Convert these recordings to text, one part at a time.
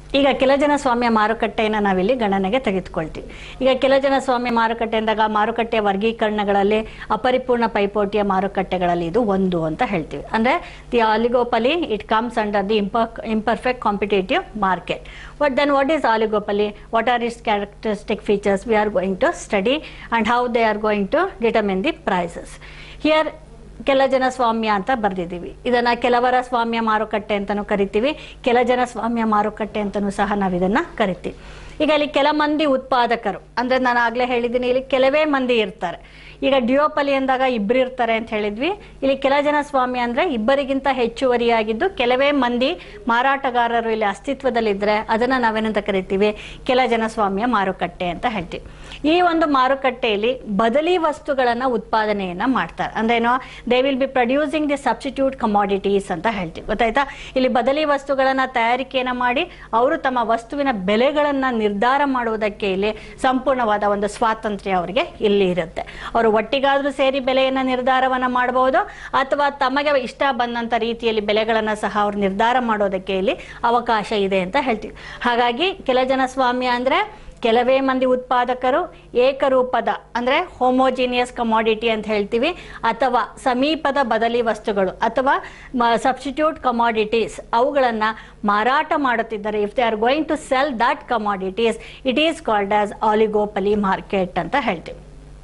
ಈಗ ಕೆಲಜನ ಸ್ವಾಮ್ಯ ಮಾರುಕಟ್ಟೆಯನ್ನು ನಾವಿಲ್ಲಿ ಗಣನೆಗೆ ತೆಗೆದುಕೊಳ್ತೀವಿ ಈಗ ಕೆಲಜನ ಸ್ವಾಮ್ಯ ಮಾರುಕಟ್ಟೆ ಅಂದಾಗ ಮಾರುಕಟ್ಟೆಯ ವರ್ಗೀಕರಣಗಳಲ್ಲಿ ಅಪರಿಪೂರ್ಣ ಪೈಪೋಟಿಯ ಮಾರುಕಟ್ಟೆಗಳಲ್ಲಿ ಇದು ಒಂದು ಅಂತ ಹೇಳ್ತೀವಿ ಅಂದರೆ the oligopoly it comes under the ಇಂಪರ್ imperfect competitive market but then what is oligopoly what are its characteristic features we are going to study and how they are going to determine the prices here ಕೆಲ ಜನ ಸ್ವಾಮ್ಯ ಅಂತ ಬರ್ದಿದ್ದೀವಿ ಇದನ್ನ ಕೆಲವರ ಸ್ವಾಮ್ಯ ಮಾರುಕಟ್ಟೆ ಅಂತಲೂ ಕರಿತೀವಿ ಕೆಲ ಜನ ಸ್ವಾಮ್ಯ ಮಾರುಕಟ್ಟೆ ಅಂತಲೂ ಸಹ ನಾವು ಇದನ್ನ ಕರಿತೀವಿ ಈಗ ಇಲ್ಲಿ ಕೆಲ ಮಂದಿ ಉತ್ಪಾದಕರು ಅಂದ್ರೆ ನಾನು ಆಗ್ಲೇ ಹೇಳಿದ್ದೀನಿ ಇಲ್ಲಿ ಕೆಲವೇ ಮಂದಿ ಇರ್ತಾರೆ ಈಗ ಡ್ಯೂಯೋಪಲಿ ಅಂದಾಗ ಇಬ್ರು ಇರ್ತಾರೆ ಅಂತ ಹೇಳಿದ್ವಿ ಇಲ್ಲಿ ಕೆಲ ಜನ ಸ್ವಾಮ್ಯ ಅಂದ್ರೆ ಇಬ್ಬರಿಗಿಂತ ಹೆಚ್ಚುವರಿಯಾಗಿದ್ದು ಕೆಲವೇ ಮಂದಿ ಮಾರಾಟಗಾರರು ಇಲ್ಲಿ ಅಸ್ತಿತ್ವದಲ್ಲಿದ್ರೆ ಅದನ್ನ ನಾವೇನಂತ ಕರಿತೀವಿ ಕೆಲ ಜನ ಸ್ವಾಮ್ಯ ಮಾರುಕಟ್ಟೆ ಅಂತ ಹೇಳ್ತೀವಿ ಈ ಒಂದು ಮಾರುಕಟ್ಟೆಯಲ್ಲಿ ಬದಲಿ ವಸ್ತುಗಳನ್ನ ಉತ್ಪಾದನೆಯನ್ನ ಮಾಡ್ತಾರೆ ಅಂದ್ರೇನು they will be producing the substitute commodities ಅಂತ ಹೇಳ್ತೀವಿ ಗೊತ್ತಾಯ್ತಾ ಇಲ್ಲಿ ಬದಲಿ ವಸ್ತುಗಳನ್ನ ತಯಾರಿಕೆಯನ್ನ ಮಾಡಿ ಅವರು ತಮ್ಮ ವಸ್ತುವಿನ ಬೆಲೆಗಳನ್ನ ನಿರ್ಧಾರ ಮಾಡುವುದಕ್ಕೆ ಇಲ್ಲಿ ಸಂಪೂರ್ಣವಾದ ಒಂದು ಸ್ವಾತಂತ್ರ್ಯ ಅವರಿಗೆ ಇಲ್ಲಿ ಇರುತ್ತೆ ಅವರು ಒಟ್ಟಿಗಾದ್ರೂ ಸೇರಿ ಬೆಲೆಯನ್ನ ನಿರ್ಧಾರವನ್ನ ಮಾಡಬಹುದು ಅಥವಾ ತಮಗೆ ಇಷ್ಟ ಬಂದಂತ ರೀತಿಯಲ್ಲಿ ಬೆಲೆಗಳನ್ನ ಸಹ ಅವರು ನಿರ್ಧಾರ ಮಾಡೋದಕ್ಕೆ ಇಲ್ಲಿ ಅವಕಾಶ ಇದೆ ಅಂತ ಹೇಳ್ತೀವಿ ಹಾಗಾಗಿ ಕೆಲ ಜನ ಸ್ವಾಮ್ಯ ಅಂದ್ರೆ ಕೆಲವೇ ಮಂದಿ ಉತ್ಪಾದಕರು ಏಕರೂಪದ ಅಂದ್ರೆ ಹೋಮೋಜಿನಿಯಸ್ ಕಮಾಡಿಟಿ ಅಂತ ಹೇಳ್ತೀವಿ ಅಥವಾ ಸಮೀಪದ ಬದಲಿ ವಸ್ತುಗಳು ಅಥವಾ ಸಬ್ಸ್ಟಿಟ್ಯೂಟ್ ಕಮಾಡಿಟೀಸ್ ಅವುಗಳನ್ನ ಮಾರಾಟ ಮಾಡುತ್ತಿದ್ದಾರೆ if they are going to sell that commodities it is called as oligopoly market ಅಂತ ಹೇಳ್ತೀವಿ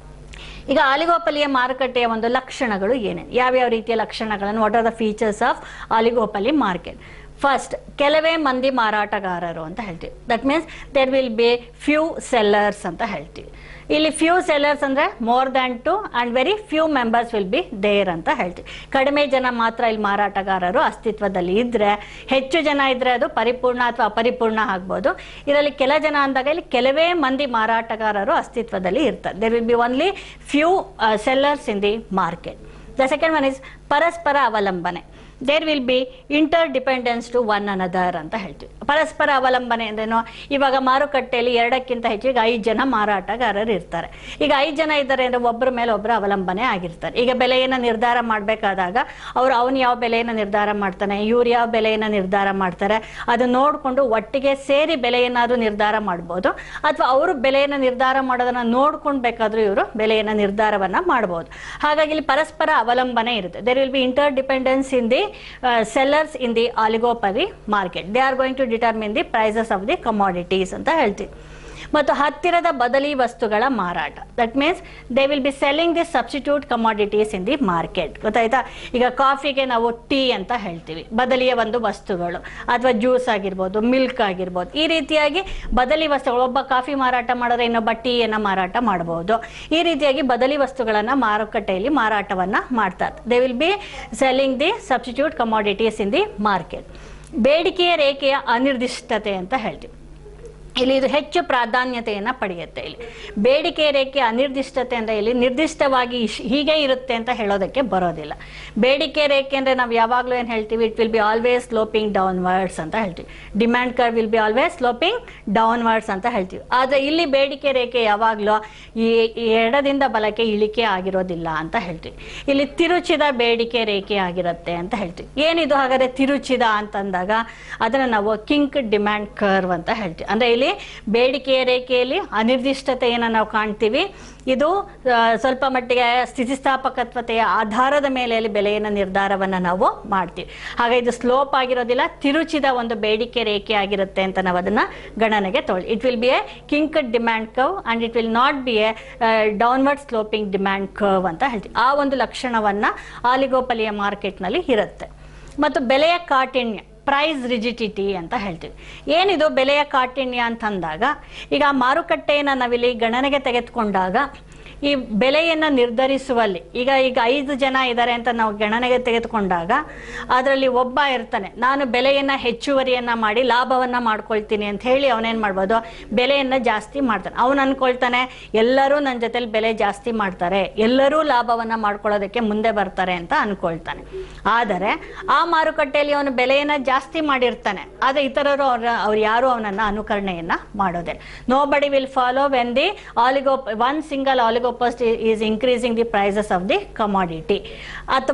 ಈಗ ಆಲಿಗೋಪಲಿಯ ಮಾರುಕಟ್ಟೆಯ ಒಂದು ಲಕ್ಷಣಗಳು ಏನೇನು ಯಾವ್ಯಾವ ರೀತಿಯ ಲಕ್ಷಣಗಳನ್ನು what are the features of oligopoly market first ಕೆಲವೇ ಮಂದಿ ಮಾರಾಟಗಾರರು ಅಂತ ಹೇಳ್ತೀವಿ that means there will be few sellers ಅಂತ ಹೇಳ್ತೀವಿ ಇಲ್ಲಿ ಫ್ಯೂ ಸೆಲ್ಲರ್ಸ್ ಅಂದ್ರೆ more than two and very few members will be there ಅಂತ ಹೇಳ್ತೀವಿ ಕಡಿಮೆ ಜನ ಮಾತ್ರ ಇಲ್ಲಿ ಮಾರಾಟಗಾರರು ಅಸ್ತಿತ್ವದಲ್ಲಿ ಇದ್ರೆ ಹೆಚ್ಚು ಜನ ಇದ್ರೆ ಅದು ಪರಿಪೂರ್ಣ ಅಥವಾ ಅಪರಿಪೂರ್ಣ ಆಗ್ಬೋದು ಇದರಲ್ಲಿ ಕೆಲ ಜನ ಅಂದಾಗ ಇಲ್ಲಿ ಕೆಲವೇ ಮಂದಿ ಮಾರಾಟಗಾರರು ಅಸ್ತಿತ್ವದಲ್ಲಿ ಇರ್ತಾರೆ there will be only few sellers in the market the second one is ಪರಸ್ಪರ ಅವಲಂಬನೆ there will be interdependence to one another ಅಂತ ಹೇಳ್ತೀವಿ ಪರಸ್ಪರ ಅವಲಂಬನೆ ಅಂದ್ರೇನು ಇವಾಗ ಮಾರುಕಟ್ಟೆಯಲ್ಲಿ ಎರಡಕ್ಕಿಂತ ಹೆಚ್ಚು ಈಗ ಐದು ಜನ ಮಾರಾಟಗಾರರು ಇರ್ತಾರೆ ಈಗ ಐದು ಜನ ಇದ್ದಾರೆ ಅಂದ್ರೆ ಒಬ್ಬರ ಮೇಲೆ ಒಬ್ಬರು ಅವಲಂಬನೆ ಆಗಿರ್ತಾರೆ ಈಗ ಬೆಲೆಯನ್ನು ನಿರ್ಧಾರ ಮಾಡಬೇಕಾದಾಗ ಅವ್ರು ಅವನು ಯಾವ ಬೆಲೆಯನ್ನು ನಿರ್ಧಾರ ಮಾಡ್ತಾನೆ ಇವ್ರು ಯಾವ ಬೆಲೆಯನ್ನು ನಿರ್ಧಾರ ಮಾಡ್ತಾರೆ ಅದು ನೋಡಿಕೊಂಡು ಒಟ್ಟಿಗೆ ಸೇರಿ ಬೆಲೆಯನ್ನಾದ್ರೂ ನಿರ್ಧಾರ ಮಾಡ್ಬೋದು ಅಥವಾ ಅವರು ಬೆಲೆಯನ್ನು ನಿರ್ಧಾರ ಮಾಡೋದನ್ನ ನೋಡ್ಕೊಂಡು ಬೇಕಾದ್ರೂ ಇವರು ಬೆಲೆಯನ್ನು ನಿರ್ಧಾರವನ್ನ ಮಾಡ್ಬೋದು ಹಾಗಾಗಿ ಇಲ್ಲಿ ಪರಸ್ಪರ ಅವಲಂಬನೆ ಇರುತ್ತೆ there will be interdependence in the sellers in the oligopoly market they are going to determine the prices of the commodities ಅಂತ ಹೇಳ್ತೀವಿ ಮತ್ತು ಹತ್ತಿರದ ಬದಲಿ ವಸ್ತುಗಳ ಮಾರಾಟ that means they will be selling the substitute commodities in the market ಗೊತ್ತಾಯ್ತಾ ಈಗ ಕಾಫಿಗೆ ನಾವು ಟೀ ಅಂತ ಹೇಳ್ತೀವಿ ಬದಲಿಯ ಒಂದು ವಸ್ತುಗಳು ಅಥವಾ ಜ್ಯೂಸ್ ಆಗಿರ್ಬೋದು ಮಿಲ್ಕ್ ಆಗಿರ್ಬೋದು ಈ ರೀತಿಯಾಗಿ ಬದಲಿ ವಸ್ತುಗಳು ಒಬ್ಬ ಕಾಫಿ ಮಾರಾಟ ಮಾಡಿದ್ರೆ ಇನ್ನೊಬ್ಬ ಟೀಯನ್ನು ಮಾರಾಟ ಮಾಡಬಹುದು ಈ ರೀತಿಯಾಗಿ ಬದಲಿ ವಸ್ತುಗಳನ್ನು ಮಾರುಕಟ್ಟೆಯಲ್ಲಿ ಮಾರಾಟವನ್ನ ಮಾಡ್ತಾರೆ they will be selling the substitute commodities in the market ಬೇಡಿಕೆಯ ರೇಖೆಯ ಅನಿರ್ದಿಷ್ಟತೆ ಅಂತ ಹೇಳ್ತೀವಿ ಇಲ್ಲಿ ಇದು ಹೆಚ್ಚು ಪ್ರಾಧಾನ್ಯತೆಯನ್ನು ಪಡೆಯುತ್ತೆ ಇಲ್ಲಿ ಬೇಡಿಕೆ ರೇಖೆ ಅನಿರ್ದಿಷ್ಟತೆ ಅಂದರೆ ಇಲ್ಲಿ ನಿರ್ದಿಷ್ಟವಾಗಿ ಇಶ್- ಹೀಗೆ ಇರುತ್ತೆ ಅಂತ ಹೇಳೋದಕ್ಕೆ ಬರೋದಿಲ್ಲ ಬೇಡಿಕೆ ರೇಖೆ ಅಂದರೆ ನಾವು ಯಾವಾಗಲೂ ಏನು ಹೇಳ್ತೀವಿ it will be always sloping downwards ಅಂತ ಹೇಳ್ತೀವಿ demand curve will be always sloping downwards ಅಂತ ಹೇಳ್ತೀವಿ ಆದರೆ ಇಲ್ಲಿ ಬೇಡಿಕೆ ರೇಖೆ ಯಾವಾಗಲೂ ಈ ಈ ಎಡದಿಂದ ಬಲಕ್ಕೆ ಇಳಿಕೆ ಆಗಿರೋದಿಲ್ಲ ಅಂತ ಹೇಳ್ತೀವಿ ಇಲ್ಲಿ ತಿರುಚಿದ ಬೇಡಿಕೆ ರೇಖೆ ಆಗಿರುತ್ತೆ ಅಂತ ಹೇಳ್ತೀವಿ ಏನಿದು ಹಾಗಾದ್ರೆ ತಿರುಚಿದ ಅಂತಂದಾಗ ಅದನ್ನು ನಾವು ಕಿಂಕ್ ಡಿಮ್ಯಾಂಡ್ ಕರ್ವ್ ಅಂತ ಹೇಳ್ತೀವಿ ಅಂದರೆ ಇಲ್ಲಿ ಬೇಡಿಕೆಯ ರೇಖೆಯಲ್ಲಿ ಅನಿರ್ದಿಷ್ಟತೆಯನ್ನು ನಾವು ಕಾಣ್ತೀವಿ ಇದು ಆ, ಸ್ವಲ್ಪ ಮಟ್ಟಿಗೆ ಸ್ಥಿತಿಸ್ಥಾಪಕತ್ವತೆಯ ಆಧಾರದ ಮೇಲೆ ಇಲ್ಲಿ ಬೆಲೆಯನ್ನು ನಿರ್ಧಾರವನ್ನು ನಾವು ಮಾಡ್ತೀವಿ ಹಾಗೆ ಇದು ಸ್ಲೋಪ್ ಆಗಿರೋದಿಲ್ಲ ತಿರುಚಿದ ಒಂದು ಬೇಡಿಕೆ ರೇಖೆ ಆಗಿರುತ್ತೆ ಅಂತ ನಾವು ಅದನ್ನು ಗಣನೆಗೆ ತೊಗೊಳ್ಳಿ it will be a kink demand curve and it will not be a downward sloping demand curve ಅಂತ ಹೇಳ್ತೀವಿ ಆ ಒಂದು ಲಕ್ಷಣವನ್ನು ಆಲಿಗೋಪಲಿಯ ಮಾರ್ಕೆಟ್ನಲ್ಲಿ ಇರುತ್ತೆ ಮತ್ತು ಬೆಲೆಯ ಕಾಠಿಣ್ಯ ಪ್ರೈಸ್ ರಿಜಿಟಿಟಿ ಅಂತ ಹೇಳ್ತೀವಿ ಏನಿದು ಬೆಲೆಯ ಕಾಠಿಣ್ಯ ಅಂತಂದಾಗ ಈಗ ಆ ಮಾರುಕಟ್ಟೆಯನ್ನು ನಾವಿಲ್ಲಿ ಗಣನೆಗೆ ತೆಗೆದುಕೊಂಡಾಗ ಈ ಬೆಲೆಯನ್ನು ನಿರ್ಧರಿಸುವಲ್ಲಿ ಈಗ ಈಗ ಐದು ಜನ ಇದ್ದಾರೆ ಅಂತ ನಾವು ಗಣನೆಗೆ ತೆಗೆದುಕೊಂಡಾಗ ಅದರಲ್ಲಿ ಒಬ್ಬ ಇರ್ತಾನೆ ನಾನು ಬೆಲೆಯನ್ನು ಹೆಚ್ಚುವರಿಯನ್ನು ಮಾಡಿ ಲಾಭವನ್ನು ಮಾಡ್ಕೊಳ್ತೀನಿ ಅಂತ ಹೇಳಿ ಅವನೇನು ಮಾಡ್ಬೋದು ಬೆಲೆಯನ್ನು ಜಾಸ್ತಿ ಮಾಡ್ತಾನೆ ಅವನು ಅನ್ಕೊಳ್ತಾನೆ ಎಲ್ಲರೂ ನನ್ನ ಜೊತೆಲಿ ಬೆಲೆ ಜಾಸ್ತಿ ಮಾಡ್ತಾರೆ ಎಲ್ಲರೂ ಲಾಭವನ್ನು ಮಾಡ್ಕೊಳ್ಳೋದಕ್ಕೆ ಮುಂದೆ ಬರ್ತಾರೆ ಅಂತ ಅನ್ಕೊಳ್ತಾನೆ ಆದರೆ ಆ ಮಾರುಕಟ್ಟೆಯಲ್ಲಿ ಅವನು ಬೆಲೆಯನ್ನು ಜಾಸ್ತಿ ಮಾಡಿರ್ತಾನೆ ಆದರೆ ಇತರರು ಅವ್ರ ಅವ್ರು ಯಾರು ಅವನನ್ನು ಅನುಕರಣೆಯನ್ನ ಮಾಡೋದಿಲ್ಲ nobody will follow when the oligo one single oligopolist is increasing the prices of the commodity ಅಥವಾ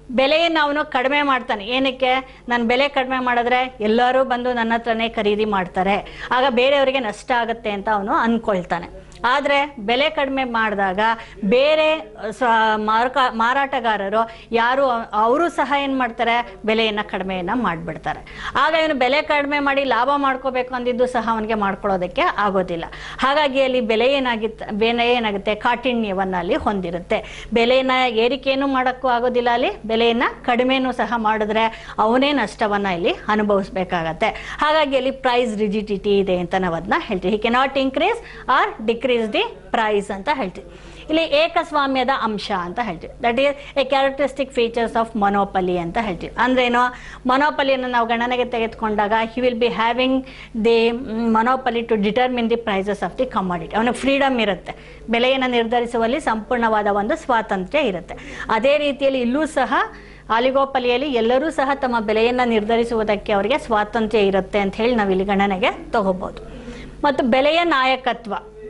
ಬೆಲೆಯನ್ನು ಅವನು ಕಡಿಮೆ ಮಾಡ್ತಾನೆ ಏನಕ್ಕೆ ನಾನು ಬೆಲೆ ಕಡಿಮೆ ಮಾಡಿದ್ರೆ ಎಲ್ಲರೂ ಬಂದು ನನ್ನ ಹತ್ರನೇ ಖರೀದಿ ಮಾಡ್ತಾರೆ ಆಗ ಬೇರೆಯವರಿಗೆ ನಷ್ಟ ಆಗುತ್ತೆ ಅಂತ ಅವನು ಅಂದ್ಕೊಳ್ತಾನೆ ಆದರೆ ಬೆಲೆ ಕಡಿಮೆ ಮಾಡಿದಾಗ ಬೇರೆ ಸ ಮಾರುಕ ಮಾರಾಟಗಾರರು ಯಾರು ಅವರು ಸಹ ಏನು ಮಾಡ್ತಾರೆ ಬೆಲೆಯನ್ನು ಕಡಿಮೆಯನ್ನು ಮಾಡಿಬಿಡ್ತಾರೆ ಆಗ ಇವನು ಬೆಲೆ ಕಡಿಮೆ ಮಾಡಿ ಲಾಭ ಮಾಡ್ಕೋಬೇಕು ಅಂದಿದ್ದು ಸಹ ಅವನಿಗೆ ಮಾಡ್ಕೊಳ್ಳೋದಕ್ಕೆ ಆಗೋದಿಲ್ಲ ಹಾಗಾಗಿ ಅಲ್ಲಿ ಬೆಲೆ ಏನಾಗಿತ್ತು ಬೆಲೆ ಏನಾಗುತ್ತೆ ಕಾಠಿಣ್ಯವನ್ನು ಅಲ್ಲಿ ಹೊಂದಿರುತ್ತೆ ಬೆಲೆನ ಏರಿಕೆಯನ್ನು ಮಾಡೋಕ್ಕೂ ಆಗೋದಿಲ್ಲ ಅಲ್ಲಿ ಬೆಲೆಯನ್ನು ಕಡಿಮೆನೂ ಸಹ ಮಾಡಿದ್ರೆ ಅವನೇ ನಷ್ಟವನ್ನು ಇಲ್ಲಿ ಅನುಭವಿಸ್ಬೇಕಾಗತ್ತೆ ಹಾಗಾಗಿ ಅಲ್ಲಿ ಪ್ರೈಸ್ ರಿಜಿಡಿಟಿ ಇದೆ ಅಂತ ನಾವು ಅದನ್ನ ಹೇಳ್ತೀವಿ he cannot increase or decrease the price ಅಂತ ಹೇಳ್ತೀವಿ ಇಲ್ಲಿ ಏಕಸ್ವಾಮ್ಯದ ಅಂಶ ಅಂತ ಹೇಳ್ತೀವಿ that is a characteristic features of monopoly ಅಂತ ಹೇಳ್ತೀವಿ ಅಂದ್ರೇನು ಮೊನೋಪಲಿಯನ್ನು ನಾವು ಗಣನೆಗೆ ತೆಗೆದುಕೊಂಡಾಗ he will be having the monopoly to determine the prices of the commodity ಅವನಿಗೆ ಫ್ರೀಡಮ್ ಇರುತ್ತೆ ಬೆಲೆಯನ್ನು ನಿರ್ಧರಿಸುವಲ್ಲಿ ಸಂಪೂರ್ಣವಾದ ಒಂದು ಸ್ವಾತಂತ್ರ್ಯ ಇರುತ್ತೆ ಅದೇ ರೀತಿಯಲ್ಲಿ ಇಲ್ಲೂ ಸಹ ಆಲಿಗೋಪಲಿಯಲ್ಲಿ ಎಲ್ಲರೂ ಸಹ ತಮ್ಮ ಬೆಲೆಯನ್ನು ನಿರ್ಧರಿಸುವುದಕ್ಕೆ ಅವರಿಗೆ ಸ್ವಾತಂತ್ರ್ಯ ಇರುತ್ತೆ ಅಂತ ಹೇಳಿ ನಾವು ಇಲ್ಲಿ ಗಣನೆಗೆ ತಗೋಬಹುದು ಮತ್ತು ಬೆಲೆಯ ನಾಯಕತ್ವ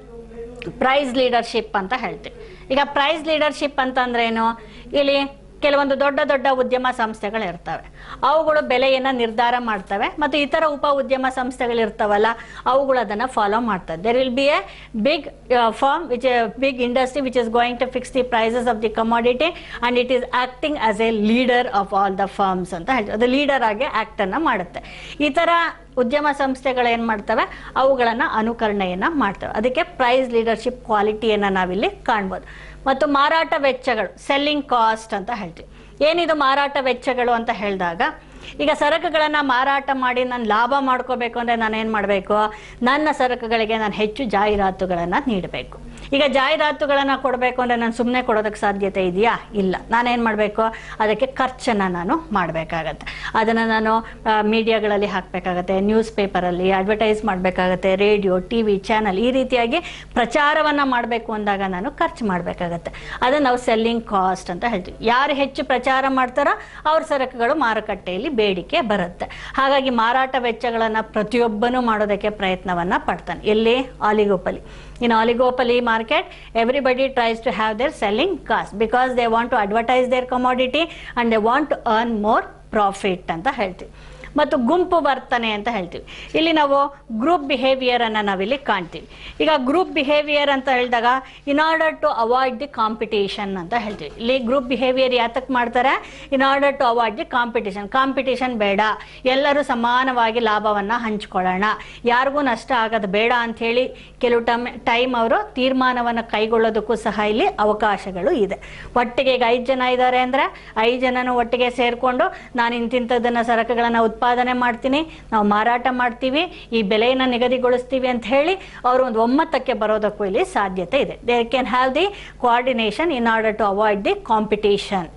ಪ್ರೈಸ್ ಲೀಡರ್ಶಿಪ್ ಅಂತ ಹೇಳ್ತೀವಿ ಈಗ ಪ್ರೈಸ್ ಲೀಡರ್ಶಿಪ್ ಅಂತಂದ್ರೆ ಏನು ಇಲ್ಲಿ ಕೆಲವೊಂದು ದೊಡ್ಡ ದೊಡ್ಡ ಉದ್ಯಮ ಸಂಸ್ಥೆಗಳು ಇರ್ತವೆ ಅವುಗಳು ಬೆಲೆಯನ್ನು ನಿರ್ಧಾರ ಮಾಡ್ತವೆ ಮತ್ತು ಇತರ ಉಪ ಉದ್ಯಮ ಸಂಸ್ಥೆಗಳು ಇರ್ತಾವಲ್ಲ ಅವುಗಳು ಅದನ್ನು ಫಾಲೋ ಮಾಡ್ತವೆ there will be a big firm which big industry which is going to fix the prices of the commodity and it is acting as a leader of all the firms ಅಂತ ಹೇಳ್ತೀವಿ ಅದು leader ಆಗಿ ಆ್ಯಕ್ಟನ್ನು ಮಾಡುತ್ತೆ ಈ ಥರ ಉದ್ಯಮ ಸಂಸ್ಥೆಗಳು ಏನು ಮಾಡ್ತವೆ ಅವುಗಳನ್ನು ಅನುಕರಣೆಯನ್ನು ಮಾಡ್ತವೆ ಅದಕ್ಕೆ ಪ್ರೈಸ್ ಲೀಡರ್ಶಿಪ್ ಕ್ವಾಲಿಟಿಯನ್ನು ನಾವಿಲ್ಲಿ ಕಾಣ್ಬೋದು ಮತ್ತು ಮಾರಾಟ ವೆಚ್ಚಗಳು ಸೆಲ್ಲಿಂಗ್ ಕಾಸ್ಟ್ ಅಂತ ಹೇಳ್ತೀವಿ ಏನಿದು ಮಾರಾಟ ವೆಚ್ಚಗಳು ಅಂತ ಹೇಳಿದಾಗ ಈಗ ಸರಕುಗಳನ್ನು ಮಾರಾಟ ಮಾಡಿ ನಾನು ಲಾಭ ಮಾಡ್ಕೋಬೇಕು ಅಂದರೆ ನಾನು ಏನು ಮಾಡಬೇಕು ನನ್ನ ಸರಕುಗಳಿಗೆ ನಾನು ಹೆಚ್ಚು ಜಾಹೀರಾತುಗಳನ್ನು ನೀಡಬೇಕು ಈಗ ಜಾಹೀರಾತುಗಳನ್ನು ಕೊಡಬೇಕು ಅಂದರೆ ನಾನು ಸುಮ್ಮನೆ ಕೊಡೋದಕ್ಕೆ ಸಾಧ್ಯತೆ ಇದೆಯಾ ಇಲ್ಲ ನಾನೇನು ಮಾಡಬೇಕು ಅದಕ್ಕೆ ಖರ್ಚನ್ನು ನಾನು ಮಾಡಬೇಕಾಗತ್ತೆ ಅದನ್ನು ನಾನು ಮೀಡಿಯಾಗಳಲ್ಲಿ ಹಾಕಬೇಕಾಗತ್ತೆ ನ್ಯೂಸ್ ಪೇಪರಲ್ಲಿ ಅಡ್ವರ್ಟೈಸ್ ಮಾಡಬೇಕಾಗತ್ತೆ ರೇಡಿಯೋ ಟಿ ವಿ ಚಾನಲ್ ಈ ರೀತಿಯಾಗಿ ಪ್ರಚಾರವನ್ನು ಮಾಡಬೇಕು ಅಂದಾಗ ನಾನು ಖರ್ಚು ಮಾಡಬೇಕಾಗತ್ತೆ ಅದನ್ನು ನಾವು ಸೆಲ್ಲಿಂಗ್ ಕಾಸ್ಟ್ ಅಂತ ಹೇಳ್ತೀವಿ ಯಾರು ಹೆಚ್ಚು ಪ್ರಚಾರ ಮಾಡ್ತಾರೋ ಅವ್ರ ಸರಕುಗಳು ಮಾರುಕಟ್ಟೆಯಲ್ಲಿ ಬೇಡಿಕೆ ಬರುತ್ತೆ ಹಾಗಾಗಿ ಮಾರಾಟ ವೆಚ್ಚಗಳನ್ನು ಪ್ರತಿಯೊಬ್ಬನೂ ಮಾಡೋದಕ್ಕೆ ಪ್ರಯತ್ನವನ್ನು ಪಡ್ತಾನೆ ಎಲ್ಲಿ ಆಲಿಗೋಪಲಿ in oligopoly market everybody tries to have their selling cost because they want to advertise their commodity and they want to earn more profit ಅಂತ ಹೇಳ್ತೀವಿ ಮತ್ತು ಗುಂಪು ವರ್ತನೆ ಅಂತ ಹೇಳ್ತೀವಿ ಇಲ್ಲಿ ನಾವು ಗ್ರೂಪ್ ಬಿಹೇವಿಯರ್ ಅನ್ನು ನಾವಿಲ್ಲಿ ಕಾಣ್ತೀವಿ ಈಗ ಗ್ರೂಪ್ ಬಿಹೇವಿಯರ್ ಅಂತ ಹೇಳಿದಾಗ in order to avoid the competition ಅಂತ ಹೇಳ್ತೀವಿ ಇಲ್ಲಿ ಗ್ರೂಪ್ ಬಿಹೇವಿಯರ್ ಯಾತಕ್ಕೆ ಮಾಡ್ತಾರೆ in order to avoid the competition competition ಬೇಡ ಎಲ್ಲರೂ ಸಮಾನವಾಗಿ ಲಾಭವನ್ನು ಹಂಚ್ಕೊಳ್ಳೋಣ ಯಾರಿಗೂ ನಷ್ಟ ಆಗೋದು ಬೇಡ ಅಂಥೇಳಿ ಕೆಲವು ಟೈಮ್ ಟೈಮ್ ಅವರು ತೀರ್ಮಾನವನ್ನು ಕೈಗೊಳ್ಳೋದಕ್ಕೂ ಸಹ ಇಲ್ಲಿ ಅವಕಾಶಗಳು ಇದೆ ಒಟ್ಟಿಗೆ ಈಗ ಐದು ಜನ ಇದ್ದಾರೆ ಅಂದರೆ ಐದು ಜನನು ಒಟ್ಟಿಗೆ ಸೇರಿಕೊಂಡು ನಾನು ಇಂತಿಂಥದ್ದನ್ನು ಸರಕುಗಳನ್ನು ಉತ್ಪಾದನೆ ಮಾಡ್ತೀನಿ ನಾವು ಮಾರಾಟ ಮಾಡ್ತೀವಿ ಈ ಬೆಲೆಯನ್ನು ನಿಗದಿಗೊಳಿಸ್ತೀವಿ ಅಂತ ಹೇಳಿ ಅವರು ಒಂದು ಒಮ್ಮತಕ್ಕೆ ಬರೋದಕ್ಕೂ ಇಲ್ಲಿ ಸಾಧ್ಯತೆ ಇದೆ they can have the coordination in order to avoid the competition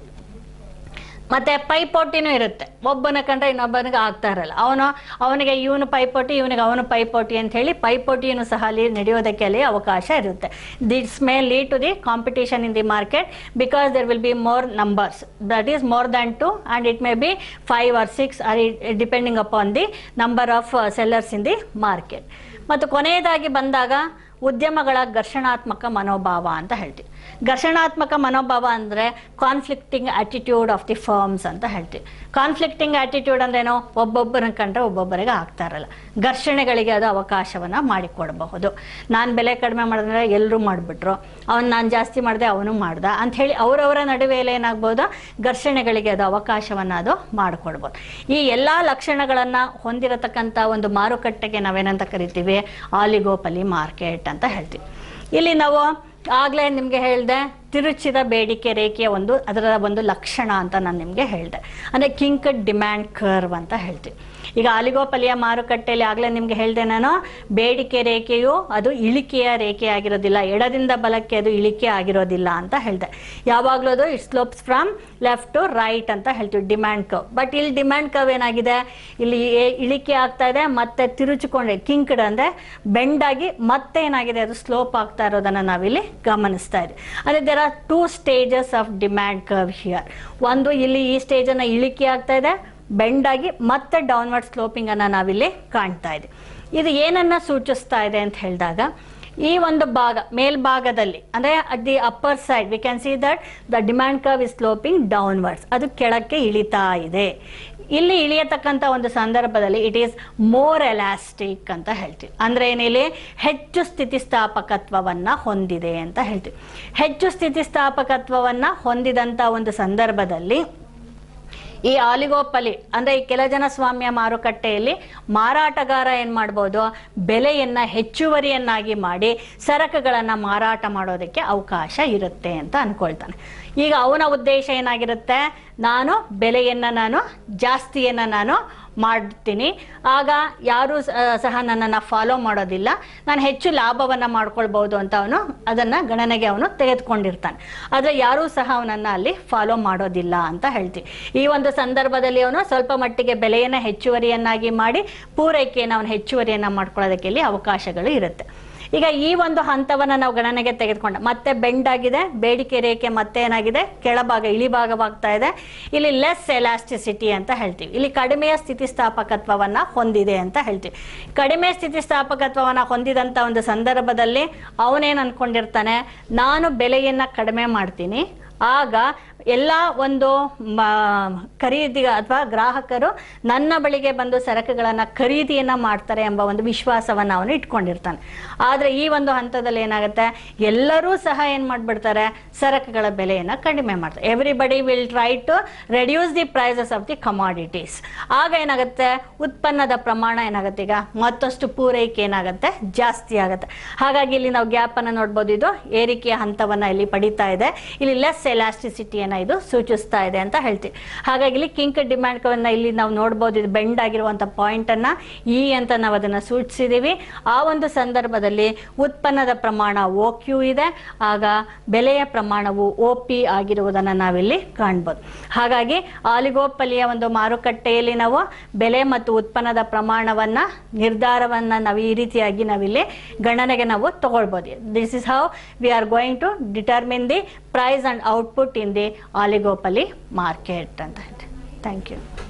ಮತ್ತೆ ಪೈಪೋಟಿನೂ ಇರುತ್ತೆ ಒಬ್ಬನ ಕಂಡ್ರೆ ಇನ್ನೊಬ್ಬನಿಗೆ ಆಗ್ತಾ ಇರಲ್ಲ ಅವನು ಅವನಿಗೆ ಇವನು ಪೈಪೋಟಿ ಇವನಿಗೆ ಅವನು ಪೈಪೋಟಿ ಅಂತ ಹೇಳಿ ಪೈಪೋಟಿಯನ್ನು ಸಹ ಅಲ್ಲಿ ನಡೆಯೋದಕ್ಕೆ ಅಲ್ಲಿ ಅವಕಾಶ ಇರುತ್ತೆ this may lead to the competition in the market because there will be more numbers that is more than two and it may be five or six or depending upon the number of sellers in the market ಮತ್ತು ಕೊನೆಯದಾಗಿ ಬಂದಾಗ ಉದ್ಯಮಗಳ ಘರ್ಷಣಾತ್ಮಕ ಮನೋಭಾವ ಅಂತ ಹೇಳ್ತೀವಿ ಘರ್ಷಣಾತ್ಮಕ ಮನೋಭಾವ ಅಂದರೆ conflicting attitude of the firms ಅಂತ ಹೇಳ್ತೀವಿ ಕಾನ್ಫ್ಲಿಕ್ಟಿಂಗ್ ಆಟಿಟ್ಯೂಡ್ ಅಂದ್ರೇನು ಒಬ್ಬೊಬ್ಬರನ್ನ ಕಂಡ್ರೆ ಒಬ್ಬೊಬ್ಬರಿಗೆ ಆಗ್ತಾ ಇರಲ್ಲ ಘರ್ಷಣೆಗಳಿಗೆ ಅದು ಅವಕಾಶವನ್ನು ಮಾಡಿಕೊಡಬಹುದು ನಾನು ಬೆಲೆ ಕಡಿಮೆ ಮಾಡಿದ್ರೆ ಎಲ್ಲರೂ ಮಾಡಿಬಿಟ್ರು ಅವನು ನಾನು ಜಾಸ್ತಿ ಮಾಡಿದೆ ಅವನು ಮಾಡ್ದ ಅಂಥೇಳಿ ಅವರವರ ನಡುವೆಯಲ್ಲಿ ಏನಾಗ್ಬೋದು ಘರ್ಷಣೆಗಳಿಗೆ ಅದು ಅವಕಾಶವನ್ನು ಅದು ಮಾಡಿಕೊಡ್ಬೋದು ಈ ಎಲ್ಲ ಲಕ್ಷಣಗಳನ್ನು ಹೊಂದಿರತಕ್ಕಂಥ ಒಂದು ಮಾರುಕಟ್ಟೆಗೆ ನಾವೇನಂತ ಕರಿತೀವಿ ಆಲಿಗೋಪಲಿ ಮಾರ್ಕೆಟ್ ಅಂತ ಹೇಳ್ತೀವಿ ಇಲ್ಲಿ ನಾವು ಆಗಲೇ ನಿಮಗೆ ಹೇಳಿದೆ ತಿರುಚಿದ ಬೇಡಿಕೆ ರೇಖೆಯ ಒಂದು ಅದರ ಒಂದು ಲಕ್ಷಣ ಅಂತ ನಾನು ನಿಮಗೆ ಹೇಳಿದೆ ಅಂದರೆ ಕಿಂಕಡ್ ಡಿಮ್ಯಾಂಡ್ ಕರ್ವ್ ಅಂತ ಹೇಳ್ತೀವಿ ಈಗ ಆಲಿಗೋಪಲಿಯ ಮಾರುಕಟ್ಟೆಯಲ್ಲಿ ಆಗಲೇ ನಿಮಗೆ ಹೇಳಿದೆ ನಾನು ಬೇಡಿಕೆ ರೇಖೆಯು ಅದು ಇಳಿಕೆಯ ರೇಖೆ ಆಗಿರೋದಿಲ್ಲ ಎಡದಿಂದ ಬಲಕ್ಕೆ ಅದು ಇಳಿಕೆ ಆಗಿರೋದಿಲ್ಲ ಅಂತ ಹೇಳಿದೆ ಯಾವಾಗಲೂ ಅದು it slopes from left to right ಅಂತ ಹೇಳ್ತೀವಿ ಡಿಮ್ಯಾಂಡ್ ಕವ್ ಬಟ್ ಇಲ್ಲಿ ಡಿಮ್ಯಾಂಡ್ ಕವ್ ಏನಾಗಿದೆ ಇಲ್ಲಿ ಏ- ಇಳಿಕೆ ಆಗ್ತಾ ಇದೆ ಮತ್ತೆ ತಿರುಚಿಕೊಂಡೆ ಕಿಂಕ್ಡ್ ಅಂದರೆ ಬೆಂಡಾಗಿ ಮತ್ತೆ ಏನಾಗಿದೆ ಅದು ಸ್ಲೋಪ್ ಆಗ್ತಾ ಇರೋದನ್ನು ನಾವಿಲ್ಲಿ ಗಮನಿಸ್ತಾ ಇದ್ದೀವಿ ಅಂದರೆ there are two stages of demand curve here ಒಂದು ಇಲ್ಲಿ ಈ ಸ್ಟೇಜನ್ನು ಇಳಿಕೆ ಆಗ್ತಾ ಇದೆ ಬೆಂಡಾಗಿ ಮತ್ತೆ ಡೌನ್ವರ್ಡ್ ಸ್ಲೋಪಿಂಗನ್ನು ನಾವಿಲ್ಲಿ ಕಾಣ್ತಾ ಇದ್ದೀವಿ ಇದು ಏನನ್ನ ಸೂಚಿಸ್ತಾ ಇದೆ ಅಂತ ಹೇಳಿದಾಗ ಈ ಒಂದು ಭಾಗ ಮೇಲ್ಭಾಗದಲ್ಲಿ ಅಂದರೆ at the upper side we can see that the demand curve is sloping downwards ಅದು ಕೆಳಕ್ಕೆ ಇಳಿತಾ ಇದೆ ಇಲ್ಲಿ ಇಳಿಯತಕ್ಕಂಥ ಒಂದು ಸಂದರ್ಭದಲ್ಲಿ ಇಟ್ ಈಸ್ ಮೋರ್ ಎಲಾಸ್ಟಿಕ್ ಅಂತ ಹೇಳ್ತೀವಿ ಅಂದರೆ ಏನಿಲ್ಲಿ ಹೆಚ್ಚು ಸ್ಥಿತಿಸ್ಥಾಪಕತ್ವವನ್ನು ಹೊಂದಿದೆ ಅಂತ ಹೇಳ್ತೀವಿ ಹೆಚ್ಚು ಸ್ಥಿತಿಸ್ಥಾಪಕತ್ವವನ್ನು ಹೊಂದಿದಂಥ ಒಂದು ಸಂದರ್ಭದಲ್ಲಿ ಈ ಆಲಿಗೋಪಲಿ ಅಂದ್ರೆ ಈ ಕೆಲ ಜನ ಸ್ವಾಮ್ಯ ಮಾರುಕಟ್ಟೆಯಲ್ಲಿ ಮಾರಾಟಗಾರ ಏನ್ ಮಾಡ್ಬೋದು ಬೆಲೆಯನ್ನ ಹೆಚ್ಚುವರಿಯನ್ನಾಗಿ ಮಾಡಿ ಸರಕುಗಳನ್ನ ಮಾರಾಟ ಮಾಡೋದಕ್ಕೆ ಅವಕಾಶ ಇರುತ್ತೆ ಅಂತ ಅನ್ಕೊಳ್ತಾನೆ ಈಗ ಅವನ ಉದ್ದೇಶ ಏನಾಗಿರುತ್ತೆ ನಾನು ಬೆಲೆಯನ್ನ ನಾನು ಜಾಸ್ತಿಯನ್ನ ನಾನು ಮಾಡ್ತೀನಿ ಆಗ ಯಾರೂ ಸಹ ನನ್ನನ್ನು ಫಾಲೋ ಮಾಡೋದಿಲ್ಲ ನಾನು ಹೆಚ್ಚು ಲಾಭವನ್ನು ಮಾಡ್ಕೊಳ್ಬೋದು ಅಂತ ಅವನು ಅದನ್ನು ಗಣನೆಗೆ ಅವನು ತೆಗೆದುಕೊಂಡಿರ್ತಾನೆ ಆದರೆ ಯಾರೂ ಸಹ ಅವನನ್ನು ಅಲ್ಲಿ ಫಾಲೋ ಮಾಡೋದಿಲ್ಲ ಅಂತ ಹೇಳ್ತೀವಿ ಈ ಒಂದು ಸಂದರ್ಭದಲ್ಲಿ ಅವನು ಸ್ವಲ್ಪ ಮಟ್ಟಿಗೆ ಬೆಲೆಯನ್ನು ಹೆಚ್ಚುವರಿಯನ್ನಾಗಿ ಮಾಡಿ ಪೂರೈಕೆಯನ್ನು ಅವನು ಹೆಚ್ಚುವರಿಯನ್ನು ಮಾಡ್ಕೊಳ್ಳೋದಕ್ಕೆ ಇಲ್ಲಿ ಅವಕಾಶಗಳು ಇರುತ್ತೆ ಈಗ ಈ ಒಂದು ಹಂತವನ್ನು ನಾವು ಗಣನೆಗೆ ತೆಗೆದುಕೊಂಡ ಮತ್ತೆ ಬೆಂಡ್ ಆಗಿದೆ ಬೇಡಿಕೆ ರೇಖೆ ಮತ್ತೆ ಏನಾಗಿದೆ ಕೆಳಭಾಗ ಇಳಿಭಾಗವಾಗ್ತಾ ಇದೆ ಇಲ್ಲಿ ಲೆಸ್ ಎಲಾಸ್ಟಿಸಿಟಿ ಅಂತ ಹೇಳ್ತೀವಿ ಇಲ್ಲಿ ಕಡಿಮೆಯ ಸ್ಥಿತಿಸ್ಥಾಪಕತ್ವವನ್ನು ಹೊಂದಿದೆ ಅಂತ ಹೇಳ್ತೀವಿ ಕಡಿಮೆ ಸ್ಥಿತಿಸ್ಥಾಪಕತ್ವವನ್ನು ಹೊಂದಿದಂಥ ಒಂದು ಸಂದರ್ಭದಲ್ಲಿ ಅವನೇನು ಅನ್ಕೊಂಡಿರ್ತಾನೆ ನಾನು ಬೆಲೆಯನ್ನು ಕಡಿಮೆ ಮಾಡ್ತೀನಿ ಆಗ ಎಲ್ಲ ಒಂದು ಮ ಖರೀದಿ ಅಥವಾ ಗ್ರಾಹಕರು ನನ್ನ ಬಳಿಗೆ ಬಂದು ಸರಕುಗಳನ್ನು ಖರೀದಿಯನ್ನು ಮಾಡ್ತಾರೆ ಎಂಬ ಒಂದು ವಿಶ್ವಾಸವನ್ನು ಅವನು ಇಟ್ಕೊಂಡಿರ್ತಾನೆ ಆದರೆ ಈ ಒಂದು ಹಂತದಲ್ಲಿ ಏನಾಗುತ್ತೆ ಎಲ್ಲರೂ ಸಹ ಏನು ಮಾಡಿಬಿಡ್ತಾರೆ ಸರಕುಗಳ ಬೆಲೆಯನ್ನು ಕಡಿಮೆ ಮಾಡ್ತಾರೆ everybody will try to reduce the prices of the commodities ಆಗ ಏನಾಗುತ್ತೆ ಉತ್ಪನ್ನದ ಪ್ರಮಾಣ ಏನಾಗುತ್ತೆ ಈಗ ಮತ್ತಷ್ಟು ಪೂರೈಕೆ ಏನಾಗುತ್ತೆ ಜಾಸ್ತಿ ಆಗುತ್ತೆ ಹಾಗಾಗಿ ಇಲ್ಲಿ ನಾವು ಗ್ಯಾಪನ್ನು ನೋಡ್ಬೋದು ಇದು ಏರಿಕೆಯ ಹಂತವನ್ನು ಇಲ್ಲಿ ಪಡಿತಾ ಇದೆ ಇಲ್ಲಿ ಲೆಸ್ ಎಲಾಸ್ಟಿಸಿಟಿಯನ್ನು ಇದು ಸೂಚಿಸ್ತಾ ಇದೆ ಅಂತ ಹೇಳ್ತೀವಿ ಹಾಗಾಗಿ ಇಲ್ಲಿ ಕಿಂಕ್ ಡಿಮ್ಯಾಂಡ್ ಇಲ್ಲಿ ನಾವು ನೋಡ್ಬೋದು ಇದು ಬೆಂಡ್ ಆಗಿರುವಂಥ ಪಾಯಿಂಟನ್ನು ಇ ಅಂತ ನಾವು ಅದನ್ನು ಸೂಚಿಸಿದ್ದೀವಿ ಆ ಒಂದು ಸಂದರ್ಭದಲ್ಲಿ ಉತ್ಪನ್ನದ ಪ್ರಮಾಣ ಓ ಕ್ಯೂ ಇದೆ ಆಗ ಬೆಲೆಯ ಪ್ರಮಾಣವು ಒ ಪಿ ಆಗಿರುವುದನ್ನು ನಾವಿಲ್ಲಿ ಕಾಣ್ಬೋದು ಹಾಗಾಗಿ ಆಲಿಗೋಪಲಿಯ ಒಂದು ಮಾರುಕಟ್ಟೆಯಲ್ಲಿ ನಾವು ಬೆಲೆ ಮತ್ತು ಉತ್ಪನ್ನದ ಪ್ರಮಾಣವನ್ನು ನಿರ್ಧಾರವನ್ನು ನಾವು ಈ ರೀತಿಯಾಗಿ ನಾವಿಲ್ಲಿ ಗಣನೆಗೆ ನಾವು ತಗೊಳ್ಬೋದು this is how we are going to determine the price and output in the oligopoly market ಅಂತ ಹೇಳ್ತೀವಿ ಥ್ಯಾಂಕ್ ಯು